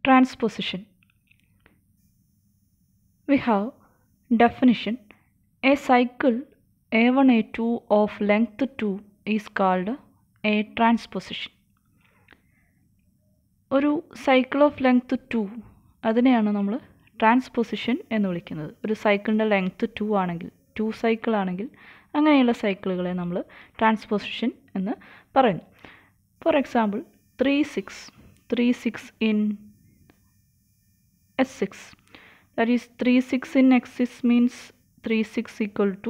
Transposition. We have definition a cycle A1 A2 of length 2 is called a transposition. ഒരു cycle of length two അതിനെയാണ് നമ്മൾ transposition എന്ന് വിളിക്കുന്നത് ഒരു സൈക്കിളിൻ്റെ ലെങ്ത് ടു ആണെങ്കിൽ ടു സൈക്കിൾ ആണെങ്കിൽ അങ്ങനെയുള്ള സൈക്കിളുകളെ നമ്മൾ ട്രാൻസ്പൊസിഷൻ എന്ന് പറയുന്നു for example three six three six in S six that is three six in X six means three six equal to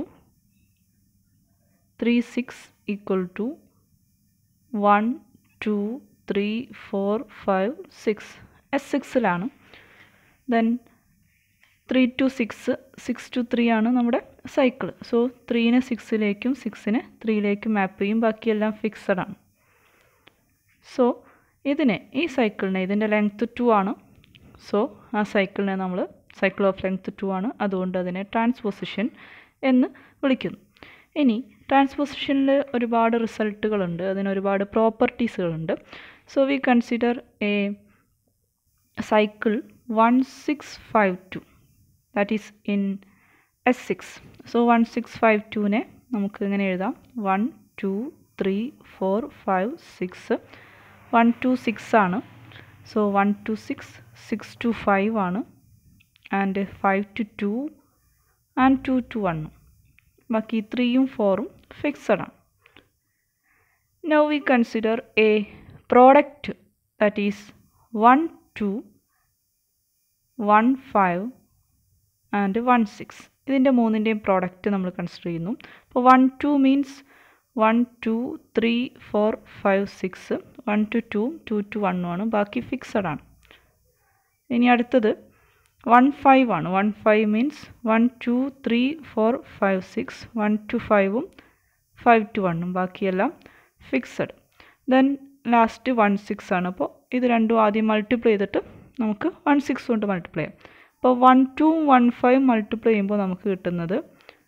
three six equal to one to three four five six S സിക്സിലാണ് then three to six six to three ആണ് നമ്മുടെ cycle so ത്രീനെ സിക്സിലേക്കും സിക്സിനെ ത്രീയിലേക്കും മാപ്പ് ചെയ്യും ബാക്കിയെല്ലാം fixed ആണ് so ഇതിനെ ഈ സൈക്കിളിനെ ഇതിൻ്റെ ലെങ്ത്ത് ടു ആണ് സോ ആ സൈക്കിളിനെ നമ്മൾ സൈക്കിൾ ഓഫ് ലെങ്ത്ത് ടു ആണ് അതുകൊണ്ട് അതിനെ ട്രാൻസ്പൊസിഷൻ എന്ന് വിളിക്കുന്നു ഇനി ട്രാൻസ്പൊസിഷനിൽ ഒരുപാട് റിസൾട്ടുകളുണ്ട് അതിന് ഒരുപാട് പ്രോപ്പർട്ടീസുകളുണ്ട് so we consider a cycle one six five two that is in S six so one six five ടുവിനെ നമുക്ക് ഇങ്ങനെ എഴുതാം one to three four five six one to six ആണ് so one to six six to five ആണ് and five to two and two to വണ്ണും ബാക്കി ത്രീയും ഫോറും ഫിക്സഡ് ആണ് now we consider a product that is one to one five and one six ഇതിൻ്റെ മൂന്നിൻ്റെയും product നമ്മൾ കൺസിഡർ ചെയ്യുന്നു അപ്പോൾ one two means one to three four five six one to to to to വണ്ണും ആണ് ബാക്കി fixed ആണ് ഇനി അടുത്തത് വൺ ഫൈവ് ആണ് one five means one to three four five six one to five five to വണ്ണും ബാക്കിയെല്ലാം fixed then last one six ആണ് അപ്പോൾ ഇത് രണ്ടും ആദ്യം മൾട്ടിപ്ലൈ ചെയ്തിട്ട് നമുക്ക് വൺ സിക്സ് കൊണ്ട് മൾട്ടിപ്ലൈ ചെയ്യാം അപ്പോൾ one to one five multiply ചെയ്യുമ്പോൾ നമുക്ക് കിട്ടുന്നത്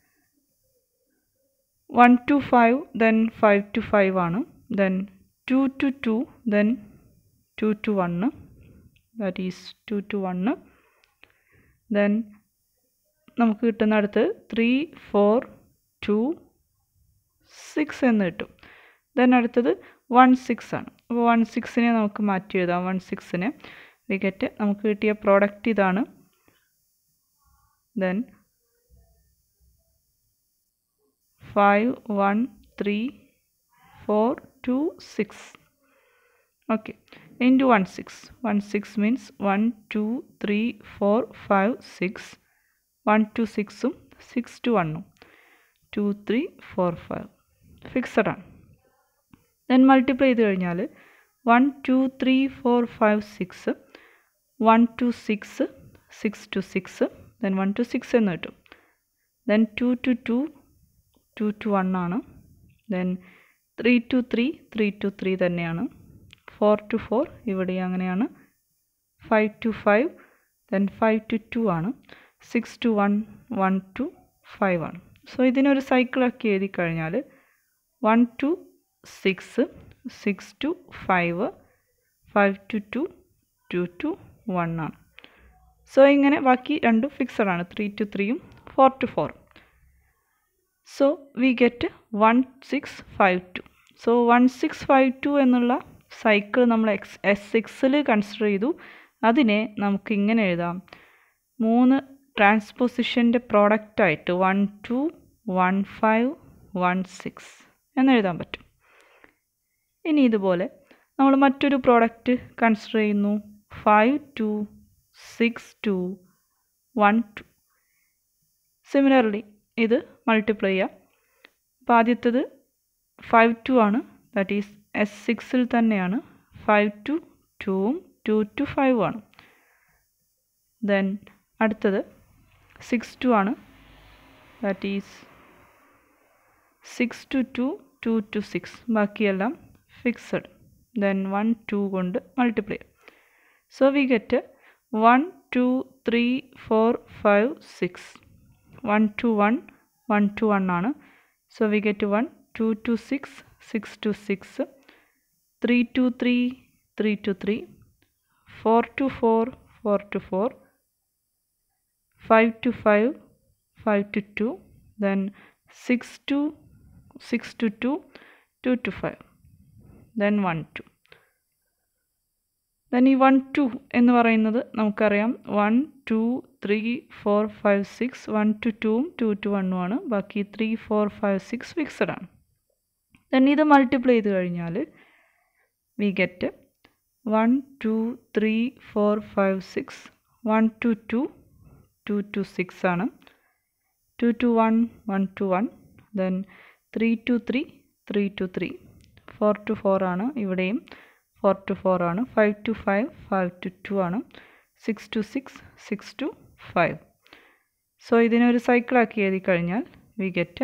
one to five then five to five ആണ് then two to two then two to one that is two to one then നമുക്ക് കിട്ടുന്ന അടുത്ത് ത്രീ ഫോർ ടു സിക്സ് എന്ന് കിട്ടും ദെൻ അടുത്തത് വൺ സിക്സ് ആണ് അപ്പോൾ വൺ സിക്സിനെ നമുക്ക് മാറ്റി എഴുതാം വൺ സിക്സിനെ വിക്കറ്റ് നമുക്ക് കിട്ടിയ പ്രോഡക്റ്റ് ഇതാണ് then five one three four two six okay into one six one six means one to three four five six one to സിക്സും സിക്സ് ടു വണ്ണും two three four five fixed ആണ് ദെൻ multiply ചെയ്ത് കഴിഞ്ഞാൽ one to three four five six one to six six to six then one to six എന്ന് കിട്ടും then two to to to to one ആണ് then three to three three to three തന്നെയാണ് four to four ഇവിടെ അങ്ങനെയാണ് five to five then five to two ആണ് six to one one to five ആണ് so ഇതിനൊരു സൈക്കിളാക്കി എഴുതി കഴിഞ്ഞാൽ one to six six to five five to to to to one ആണ് സോ ഇങ്ങനെ ബാക്കി രണ്ടും ഫിക്സഡ് ആണ് ത്രീ ടു ത്രീയും ഫോർ ടു ഫോറും so we get one six five two so one six five two എന്നുള്ള സൈക്കിൾ നമ്മൾ X S സിക്സിൽ കൺസിഡർ ചെയ്തു അതിനെ നമുക്ക് ഇങ്ങനെ എഴുതാം മൂന്ന് ട്രാൻസ്പൊസിഷൻ്റെ പ്രോഡക്റ്റായിട്ട് one to one five one six എന്നെഴുതാൻ പറ്റും ഇനി ഇതുപോലെ നമ്മൾ മറ്റൊരു പ്രോഡക്റ്റ് കൺസിഡർ ചെയ്യുന്നു five two six to one two similarly ഇത് മൾട്ടിപ്ലൈ ചെയ്യാം അപ്പോൾ ആദ്യത്തേത് ഫൈവ് ടു ആണ് ദാറ്റ് ഈസ് എസ് സിക്സിൽ തന്നെയാണ് ഫൈവ് ടു ടുവും ടു ടു ഫൈവ് ആണ് ദെൻ അടുത്തത് സിക്സ് ടു ആണ് that is six to to to to six ബാക്കിയെല്ലാം ഫിക്സഡ് ദെൻ വൺ ടു കൊണ്ട് മൾട്ടിപ്ലൈ ചെയ്യാം so we get one to three four five six one to one one to one ആണ് so we get one to to six six to six three to three three to three four to four four to four five to five five to two then six to six to to to to five then one two then ഈ one two എന്ന് പറയുന്നത് നമുക്കറിയാം one to three four five six one to ടൂവും two to വണ്ണും ആണ് ബാക്കി three four five six fixed ആണ് then ഇത് മൾട്ടിപ്ലൈ ചെയ്ത് കഴിഞ്ഞാൽ we get one to three four five six one to to to to six ആണ് two to one one to one then three to three three to three four to four ആണ് ഇവിടെയും four to four ആണ് five to five five to two ആണ് six to six six to five so ഇതിനൊരു സൈക്കിളാക്കി എഴുതി കഴിഞ്ഞാൽ we get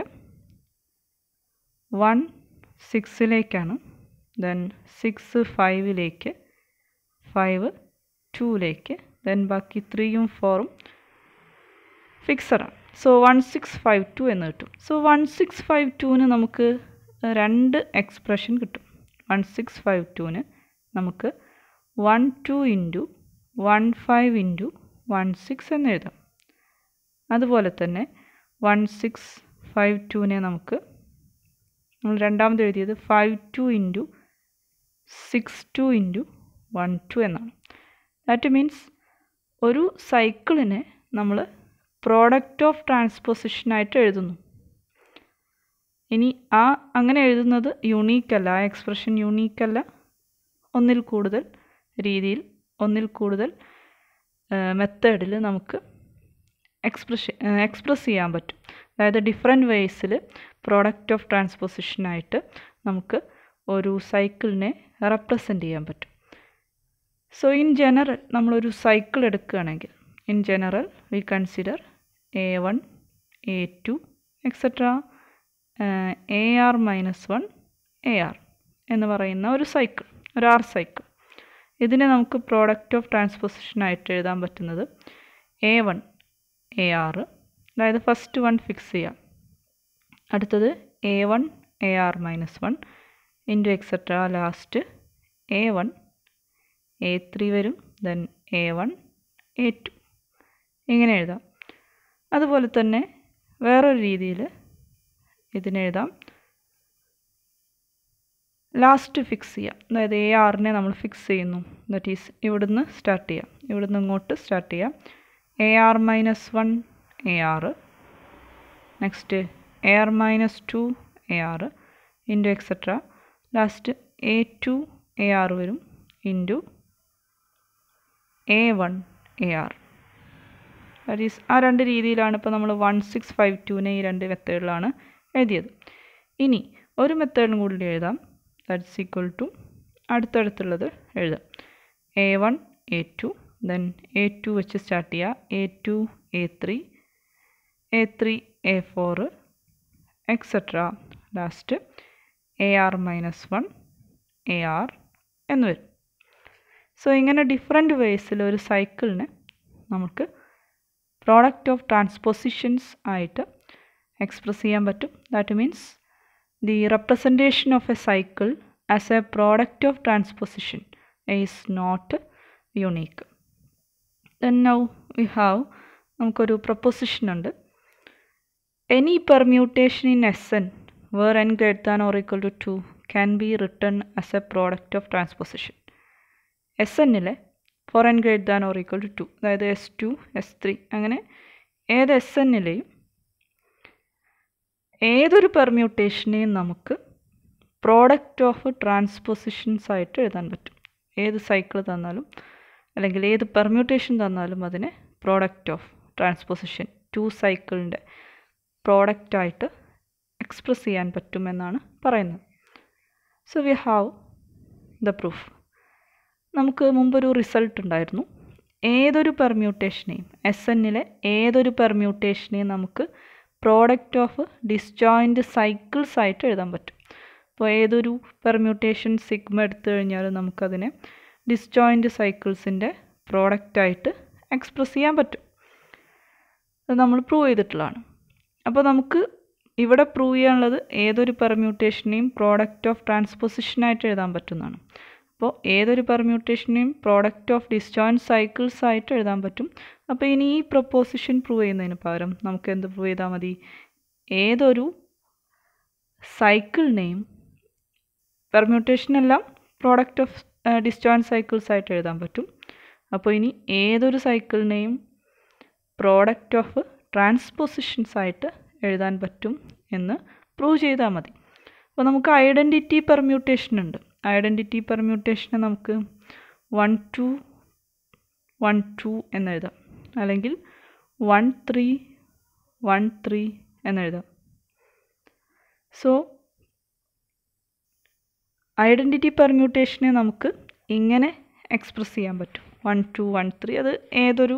one സിക്സിലേക്കാണ് then six ഫൈവിലേക്ക് ഫൈവ് ടൂയിലേക്ക് ദെൻ ബാക്കി ത്രീയും ഫോറും ഫിക്സഡാണ് so one six five two എന്ന് കിട്ടും സോ വൺ സിക്സ് ഫൈവ് ടുവിന് നമുക്ക് രണ്ട് എക്സ്പ്രഷൻ കിട്ടും വൺ സിക്സ് ഫൈവ് ടുവിന് നമുക്ക് one two into one five into one six എന്ന് എഴുതാം അതുപോലെ തന്നെ വൺ സിക്സ് ഫൈവ് ടുവിനെ നമുക്ക് നമ്മൾ രണ്ടാമത് എഴുതിയത് five two into six two into one two എന്നാണ് ദാറ്റ് മീൻസ് ഒരു സൈക്കിളിനെ നമ്മൾ പ്രോഡക്റ്റ് ഓഫ് ട്രാൻസ്പോസിഷനായിട്ട് എഴുതുന്നു ഇനി ആ അങ്ങനെ എഴുതുന്നത് യുണീക്കല്ല ആ എക്സ്പ്രഷൻ യുണീക്കല്ല ഒന്നിൽ കൂടുതൽ രീതിയിൽ ഒന്നിൽ കൂടുതൽ മെത്തേഡിൽ നമുക്ക് എക്സ്പ്രഷൻ എക്സ്പ്രസ് ചെയ്യാൻ പറ്റും അതായത് ഡിഫറെൻറ്റ് വേസിൽ പ്രോഡക്റ്റ് ഓഫ് ട്രാൻസ്പോസിഷനായിട്ട് നമുക്ക് ഒരു സൈക്കിളിനെ റെപ്രസെൻ്റ് ചെയ്യാൻ പറ്റും സോ ഇൻ ജനറൽ നമ്മളൊരു സൈക്കിൾ എടുക്കുകയാണെങ്കിൽ in general we consider a one a two etcetera a r minus one a r എന്ന് പറയുന്ന ഒരു സൈക്കിൾ ഒരു ആർ സൈക്കിൾ ഇതിനെ നമുക്ക് പ്രോഡക്റ്റ് ഓഫ് ട്രാൻസ്പോസിഷനായിട്ട് എഴുതാൻ പറ്റുന്നത് എ വൺ എ ആർ അതായത് ഫസ്റ്റ് വൺ ഫിക്സ് ചെയ്യാം അടുത്തത് a one a r minus one into etcetera last a one a three വരും then a one a two ഇങ്ങനെ എഴുതാം അതുപോലെ തന്നെ വേറൊരു രീതിയിൽ ഇതിനെഴുതാം ലാസ്റ്റ് ഫിക്സ് ചെയ്യാം അതായത് എ ആറിനെ നമ്മൾ ഫിക്സ് ചെയ്യുന്നു ദറ്റ് ഈസ് ഇവിടുന്ന് സ്റ്റാർട്ട് ചെയ്യാം ഇവിടുന്ന് ഇങ്ങോട്ട് സ്റ്റാർട്ട് ചെയ്യാം a r minus one a r next a r minus two a r into etcetera last a two a r വരും into a one a r that is ആ രണ്ട് രീതിയിലാണ് ഇപ്പോൾ നമ്മൾ വൺ സിക്സ് ഫൈവ് ടുവിനെ ഈ രണ്ട് മെത്തേഡിലാണ് എഴുതിയത് ഇനി ഒരു മെത്തേഡും കൂടി എഴുതാം ദാറ്റ്സ് ഈക്വൽ ടു അടുത്തടുത്തുള്ളത് എഴുതാം a one a two then a two വെച്ച് സ്റ്റാർട്ട് ചെയ്യുക a two a three a three a four etcetera last a r minus one a r എന്ന് വരും സോ ഇങ്ങനെ ഡിഫറെൻറ്റ് വേസിൽ ഒരു സൈക്കിളിനെ നമുക്ക് പ്രോഡക്റ്റ് ഓഫ് ട്രാൻസ്പോസിഷൻസ് ആയിട്ട് എക്സ്പ്രസ് ചെയ്യാൻ പറ്റും that means the representation of a cycle as a product of transposition is not unique then now we have നമുക്കൊരു പ്രൊപ്പോസിഷൻ ഉണ്ട് any permutation in S n where n greater than or equal to two can be written as a product of transposition S എന്നിലെ for n greater than or equal to two അതായത് S two S three അങ്ങനെ ഏത് S എന്നിലെയും ഏതൊരു പെർമ്യൂട്ടേഷനെയും നമുക്ക് product of ട്രാൻസ്പോസിഷൻസ് ആയിട്ട് എഴുതാൻ പറ്റും ഏത് സൈക്കിൾ തന്നാലും അല്ലെങ്കിൽ ഏത് പെർമ്യൂട്ടേഷൻ തന്നാലും അതിനെ പ്രോഡക്റ്റ് ഓഫ് ട്രാൻസ്പോസിഷൻ ടു സൈക്കിളിൻ്റെ പ്രോഡക്റ്റായിട്ട് എക്സ്പ്രസ് ചെയ്യാൻ പറ്റുമെന്നാണ് പറയുന്നത് so we have the proof നമുക്ക് മുമ്പൊരു റിസൾട്ട് ഉണ്ടായിരുന്നു ഏതൊരു പെർമ്യൂട്ടേഷനെയും എസ് എന്നിലെ ഏതൊരു പെർമ്യൂട്ടേഷനെയും നമുക്ക് പ്രോഡക്റ്റ് ഓഫ് ഡിസ്ജോയിൻറ്റ് സൈക്കിൾസ് ആയിട്ട് എഴുതാൻ പറ്റും അപ്പോൾ ഏതൊരു പെർമ്യൂട്ടേഷൻ സിഗ്മ എടുത്തു കഴിഞ്ഞാലും നമുക്കതിനെ ഡിസ്ജോയിൻറ്റ് സൈക്കിൾസിൻ്റെ പ്രോഡക്റ്റായിട്ട് എക്സ്പ്രസ് ചെയ്യാൻ പറ്റും അത് നമ്മൾ പ്രൂവ് ചെയ്തിട്ടുള്ളതാണ് അപ്പോൾ നമുക്ക് ഇവിടെ പ്രൂവ് ചെയ്യാനുള്ളത് ഏതൊരു പെർമ്യൂട്ടേഷനെയും പ്രോഡക്റ്റ് ഓഫ് ട്രാൻസ്പോസിഷനായിട്ട് എഴുതാൻ പറ്റുന്നതാണ് അപ്പോൾ ഏതൊരു പെർമ്യൂട്ടേഷനെയും പ്രോഡക്റ്റ് ഓഫ് ഡിസ്ജോയിൻറ്റ് സൈക്കിൾസ് ആയിട്ട് എഴുതാൻ പറ്റും അപ്പോൾ ഇനി ഈ പ്രൊപ്പോസിഷൻ പ്രൂവ് ചെയ്യുന്നതിന് പകരം നമുക്ക് എന്ത് പ്രൂവ് ചെയ്താൽ മതി ഏതൊരു സൈക്കിളിനെയും പെർമ്യൂട്ടേഷൻ എല്ലാം പ്രോഡക്റ്റ് ഓഫ് ഡിസ്ജോയിൻറ്റ് സൈക്കിൾസ് ആയിട്ട് എഴുതാൻ പറ്റും അപ്പോൾ ഇനി ഏതൊരു സൈക്കിളിനെയും പ്രോഡക്റ്റ് ഓഫ് ട്രാൻസ്പൊസിഷൻസ് ആയിട്ട് എഴുതാൻ പറ്റും എന്ന് പ്രൂവ് ചെയ്താൽ മതി അപ്പോൾ നമുക്ക് ഐഡൻറ്റിറ്റി പെർമ്യൂട്ടേഷൻ ഉണ്ട് ഐഡൻറ്റിറ്റി പെർമ്യൂട്ടേഷനെ നമുക്ക് വൺ ടു വൺ ടു എന്നെഴുതാം അല്ലെങ്കിൽ വൺ ത്രീ വൺ ത്രീ എന്നെഴുതാം സോ ഐഡൻറ്റിറ്റി പെർമ്യൂട്ടേഷനെ നമുക്ക് ഇങ്ങനെ എക്സ്പ്രസ് ചെയ്യാൻ പറ്റും വൺ ടു വൺ ത്രീ അത് ഏതൊരു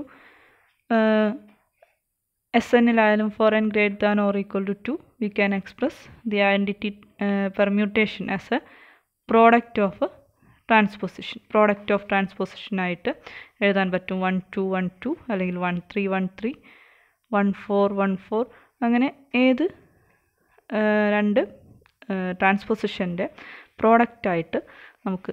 എസ് എന്നിലായാലും for n greater than or equal to two we can express the identity permutation as a product of transposition product of transposition ആയിട്ട് എഴുതാൻ പറ്റും വൺ ടു വൺ ടു അല്ലെങ്കിൽ one three one three one four one four അങ്ങനെ ഏത് രണ്ട് ട്രാൻസ്പൊസിഷൻ്റെ പ്രോഡക്റ്റായിട്ട് നമുക്ക്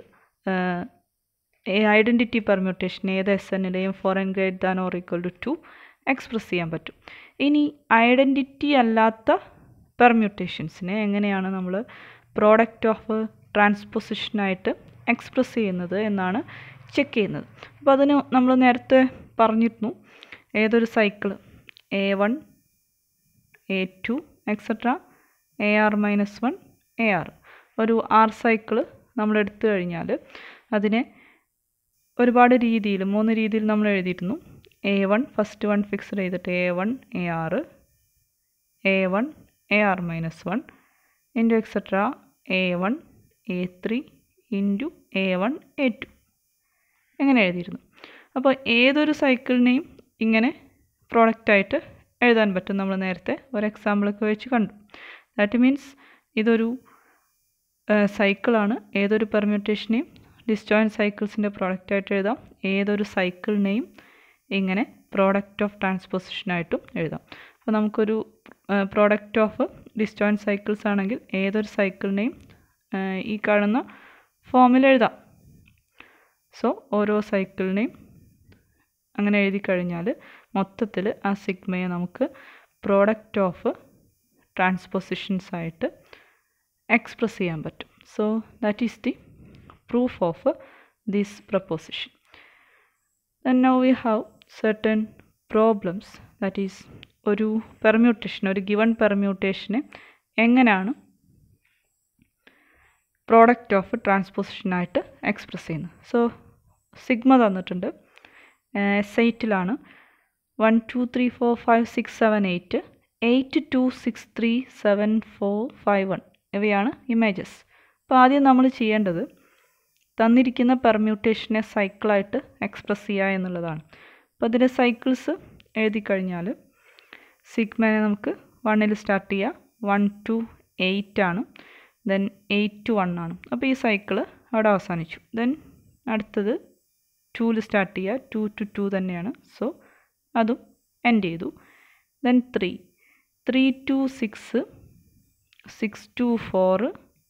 ഐഡൻറ്റിറ്റി പെർമ്യൂട്ടേഷൻ ഏത് എസ് എന്നിലെയും for n greater than or equal to two express ചെയ്യാൻ പറ്റും ഇനി ഐഡൻറ്റിറ്റി അല്ലാത്ത പെർമ്യൂട്ടേഷൻസിനെ എങ്ങനെയാണ് നമ്മൾ പ്രോഡക്റ്റ് ഓഫ് ട്രാൻസ്പൊസിഷനായിട്ട് എക്സ്പ്രസ് ചെയ്യുന്നത് എന്നാണ് ചെക്ക് ചെയ്യുന്നത് അപ്പോൾ അതിന് നമ്മൾ നേരത്തെ പറഞ്ഞിരുന്നു ഏതൊരു cycle a one a two etcetera a r minus one a r ഒരു ആർ സൈക്കിൾ നമ്മൾ എടുത്തു കഴിഞ്ഞാൽ അതിനെ ഒരുപാട് രീതിയിൽ മൂന്ന് രീതിയിൽ നമ്മൾ എഴുതിയിരുന്നു a one first one fixed ചെയ്തിട്ട് a one a r a one a r minus one into etcetera a one a three into a one a two എങ്ങനെ എഴുതിയിരുന്നു അപ്പോൾ ഏതൊരു സൈക്കിളിനെയും ഇങ്ങനെ പ്രോഡക്റ്റായിട്ട് എഴുതാൻ പറ്റും നമ്മൾ നേരത്തെ ഒരു എക്സാമ്പിളൊക്കെ വെച്ച് കണ്ടു ദാറ്റ് മീൻസ് ഇതൊരു സൈക്കിളാണ് ഏതൊരു പെർമ്യൂട്ടേഷനെയും ഡിസ്ജോയിൻറ്റ് സൈക്കിൾസിൻ്റെ പ്രോഡക്റ്റായിട്ട് എഴുതാം ഏതൊരു സൈക്കിളിനെയും ഇങ്ങനെ പ്രോഡക്റ്റ് ഓഫ് ട്രാൻസ്പൊസിഷനായിട്ടും എഴുതാം അപ്പോൾ നമുക്കൊരു പ്രോഡക്റ്റ് ഓഫ് ഡിസ്ജോയിൻറ്റ് സൈക്കിൾസ് ആണെങ്കിൽ ഏതൊരു സൈക്കിളിനെയും ഈ കാണുന്ന ഫോമിൽ എഴുതാം സോ ഓരോ സൈക്കിളിനെയും അങ്ങനെ എഴുതി കഴിഞ്ഞാൽ മൊത്തത്തിൽ ആ സിഗ്മയെ നമുക്ക് പ്രോഡക്റ്റ് ഓഫ് ട്രാൻസ്പൊസിഷൻസ് ആയിട്ട് എക്സ്പ്രസ് ചെയ്യാൻ പറ്റും so that is the proof of this proposition then now we have certain problems that is ഒരു പെർമ്യൂട്ടേഷൻ ഒരു ഗിവൺ പെർമ്യൂട്ടേഷനെ എങ്ങനെയാണ് പ്രോഡക്റ്റ് ഓഫ് ട്രാൻസ്പോസിഷനായിട്ട് എക്സ്പ്രസ് ചെയ്യുന്നത് സോ സിഗ്മ തന്നിട്ടുണ്ട് എസ് എയ്റ്റിലാണ് one to three four five six seven eight eight to six three seven four five one ഇവയാണ് images അപ്പോൾ ആദ്യം നമ്മൾ ചെയ്യേണ്ടത് തന്നിരിക്കുന്ന പെർമ്യൂട്ടേഷനെ സൈക്കിളായിട്ട് എക്സ്പ്രസ് ചെയ്യുക എന്നുള്ളതാണ് അപ്പോൾ അതിൻ്റെ സൈക്കിൾസ് എഴുതി കഴിഞ്ഞാൽ സിഗ്മനെ നമുക്ക് വണ്ണിൽ സ്റ്റാർട്ട് ചെയ്യുക വൺ ടു എയ്റ്റ് ആണ് ദെൻ എയ്റ്റ് ടു വൺ ആണ് അപ്പോൾ ഈ സൈക്കിള് അവിടെ അവസാനിച്ചു ദെൻ അടുത്തത് ടൂവിൽ സ്റ്റാർട്ട് ചെയ്യുക ടു ടു ടു തന്നെയാണ് സോ അതും എൻഡ് ചെയ്തു then three three to six six to four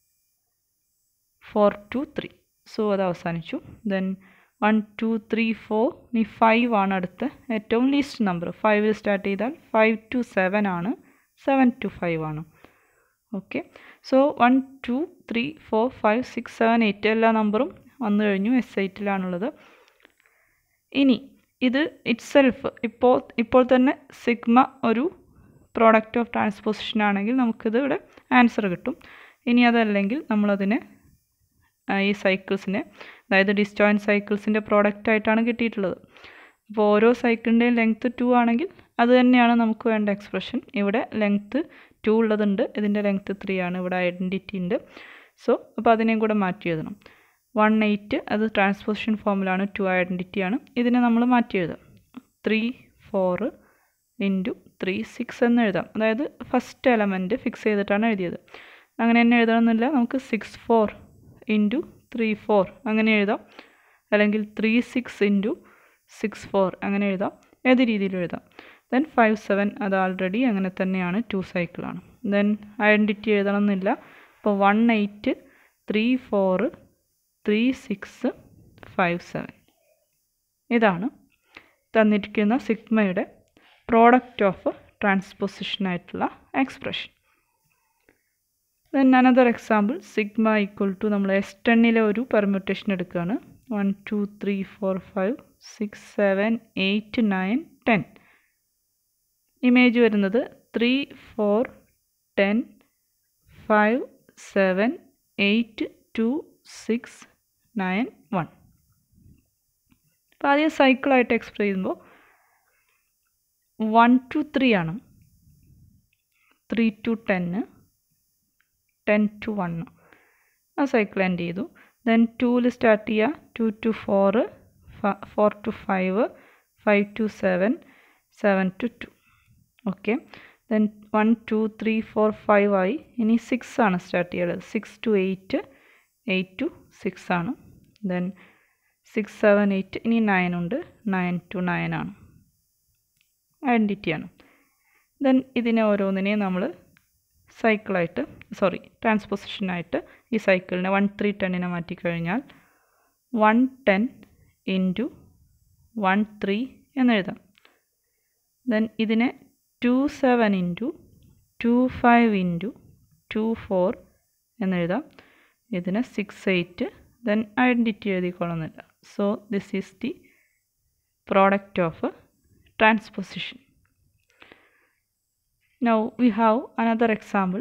four to three so അത് അവസാനിച്ചു then one to three four ഇനി ഫൈവ് ആണ് അടുത്ത ഏറ്റവും ലീസ്റ്റ് നമ്പർ ഫൈവിൽ സ്റ്റാർട്ട് ചെയ്താൽ ഫൈവ് ടു സെവൻ ആണ് സെവൻ ടു ഫൈവ് ആണ് okay so one to three four five six seven eight എല്ലാ നമ്പറും വന്നു കഴിഞ്ഞു എസ് എയ്റ്റിലാണുള്ളത് ഇനി ഇത് ഇറ്റ് സെൽഫ് ഇപ്പോൾ ഇപ്പോൾ തന്നെ സിഗ്മ ഒരു പ്രോഡക്റ്റ് ഓഫ് ട്രാൻസ്പോസിഷൻ ആണെങ്കിൽ നമുക്കിത് ഇവിടെ ആൻസർ കിട്ടും ഇനി അതല്ലെങ്കിൽ നമ്മളതിനെ ഈ സൈക്കിൾസിനെ അതായത് ഡിസ്ജോയിൻറ്റ് സൈക്കിൾസിൻ്റെ പ്രോഡക്റ്റ് ആയിട്ടാണ് കിട്ടിയിട്ടുള്ളത് അപ്പോൾ ഓരോ സൈക്കിളിൻ്റെയും ലെങ്ത്ത് ടു ആണെങ്കിൽ അത് തന്നെയാണ് നമുക്ക് വേണ്ട എക്സ്പ്രഷൻ ഇവിടെ ലെങ്ത്ത് ടു ഉള്ളതുണ്ട് ഇതിൻ്റെ ലെങ്ത്ത് ത്രീ ആണ് ഇവിടെ ഐഡൻറ്റിറ്റി ഉണ്ട് സോ അപ്പോൾ അതിനെയും കൂടെ മാറ്റി എഴുതണം വൺ എയ്റ്റ് അത് ട്രാൻസ്പോസിഷൻ ഫോമിലാണ് ടു ഐഡൻറ്റിറ്റി ആണ് ഇതിനെ നമ്മൾ മാറ്റി എഴുതാം three four into three six എന്ന് എഴുതാം അതായത് ഫസ്റ്റ് എലമെൻറ്റ് ഫിക്സ് ചെയ്തിട്ടാണ് എഴുതിയത് അങ്ങനെ തന്നെ എഴുതണമെന്നില്ല നമുക്ക് six four into three four അങ്ങനെ എഴുതാം അല്ലെങ്കിൽ three six into six four അങ്ങനെ എഴുതാം ഏത് രീതിയിലും എഴുതാം ദെൻ ഫൈവ് സെവൻ അത് ആൾറെഡി അങ്ങനെ തന്നെയാണ് ടു സൈക്കിളാണ് ദെൻ ഐഡൻറ്റിറ്റി എഴുതണമെന്നില്ല അപ്പോൾ one eight three four three six five seven ഇതാണ് തന്നിരിക്കുന്ന സിഗ്മയുടെ പ്രോഡക്റ്റ് ഓഫ് ട്രാൻസ്പൊസിഷൻ ആയിട്ടുള്ള expression then another example sigma equal to നമ്മൾ എസ് ടെന്നിലെ ഒരു പെർമ്യൂട്ടേഷൻ എടുക്കുകയാണ് one to three four five six seven eight nine ten image വരുന്നത് three four ten five seven eight to six nine one അപ്പോൾ ആദ്യം സൈക്കിളായിട്ട് explain ചെയ്യുമ്പോൾ one to three ആണ് three to ten ten to one ആ cycle end ചെയ്തു then ടൂവിൽ start ചെയ്യുക two to four four to five five to seven seven to two okay then one to three four five ആയി ഇനി six ആണ് start ചെയ്യുന്നത് six to eight eight to six ആണ് then six seven eight ഇനി nine ഉണ്ട് nine to nine ആണ് ഐഡൻറ്റിറ്റിയാണ് then ഇതിനെ ഓരോന്നിനെയും നമ്മൾ സൈക്കിളായിട്ട് സോറി ട്രാൻസ്പൊസിഷനായിട്ട് ഈ സൈക്കിളിനെ വൺ ത്രീ ടെന്നിനെ മാറ്റിക്കഴിഞ്ഞാൽ one ten into one three എന്നെഴുതാം ദെൻ ഇതിനെ two seven into two five into two four എന്നെഴുതാം ഇതിന് സിക്സ് എയ്റ്റ് ദെൻ ഐഡൻറ്റിറ്റി എഴുതിക്കൊള്ളുന്നില്ല so this is the product of transposition Now we have another example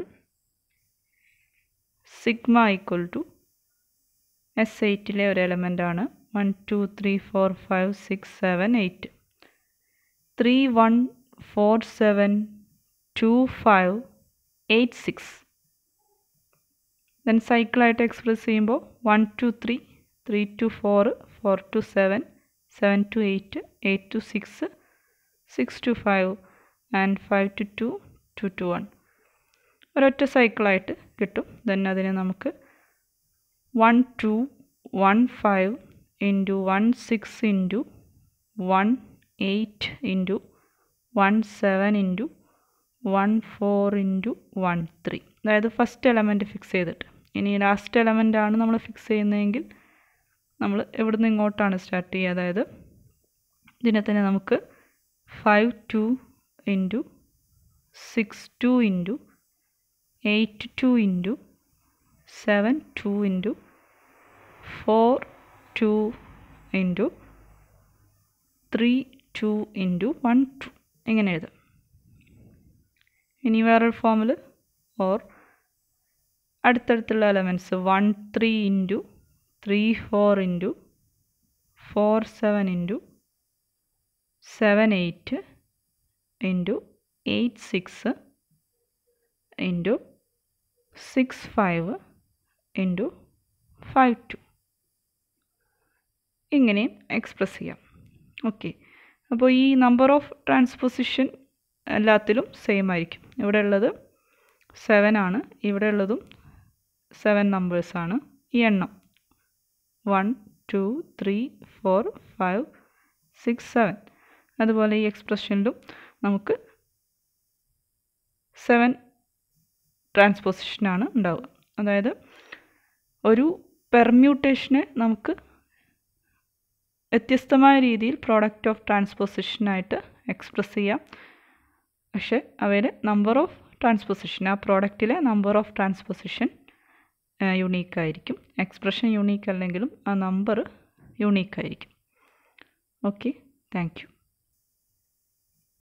sigma equal to S എയ്റ്റിലെ ഒരു element ആണ് one to three four five six seven eight three one four seven to five eight six then സൈക്കിളായിട്ട് express ചെയ്യുമ്പോൾ one to three three to four four to seven seven to eight eight to six six to five and five to to to to one ഒരൊറ്റ സൈക്കിളായിട്ട് കിട്ടും ദെൻ അതിനെ നമുക്ക് one to one five into one six into one eight into one seven into one four into one three അതായത് first element fix ചെയ്തിട്ട് ഇനി last element ആണ് നമ്മൾ ഫിക്സ് ചെയ്യുന്നതെങ്കിൽ നമ്മൾ എവിടുന്ന് ഇങ്ങോട്ടാണ് സ്റ്റാർട്ട് ചെയ്യുക അതായത് ഇതിനെ തന്നെ നമുക്ക് five two into six two into eight two into seven two into four two into three two into one two ഇങ്ങനെ എഴുതാം ഇനി വേറൊരു ഫോമിൽ ഓർ അടുത്തടുത്തുള്ള elements one three into three four into four seven into seven eight into eight six into six five into five two ഇങ്ങനെയും express ചെയ്യാം okay അപ്പോൾ ഈ നമ്പർ ഓഫ് ട്രാൻസ്പൊസിഷൻ എല്ലാത്തിലും സെയിം ആയിരിക്കും ഇവിടെ ഉള്ളത് സെവൻ ആണ് ഇവിടെ ഉള്ളതും സെവൻ നമ്പേഴ്സാണ് ഈ എണ്ണം one to three four five six seven അതുപോലെ ഈ എക്സ്പ്രഷനിലും നമുക്ക് സെവൻ ട്രാൻസ്പൊസിഷനാണ് ഉണ്ടാവുക അതായത് ഒരു പെർമ്യൂട്ടേഷനെ നമുക്ക് വ്യത്യസ്തമായ രീതിയിൽ പ്രോഡക്റ്റ് ഓഫ് ട്രാൻസ്പൊസിഷനായിട്ട് എക്സ്പ്രസ് ചെയ്യാം പക്ഷേ അവയുടെ നമ്പർ ഓഫ് ട്രാൻസ്പൊസിഷൻ ആ പ്രോഡക്റ്റിലെ നമ്പർ ഓഫ് ട്രാൻസ്പൊസിഷൻ യുണീക്ക് ആയിരിക്കും എക്സ്പ്രഷൻ യുണീക്ക് അല്ലെങ്കിലും ആ നമ്പർ യുണീക്ക് ആയിരിക്കും ഓക്കെ താങ്ക് യു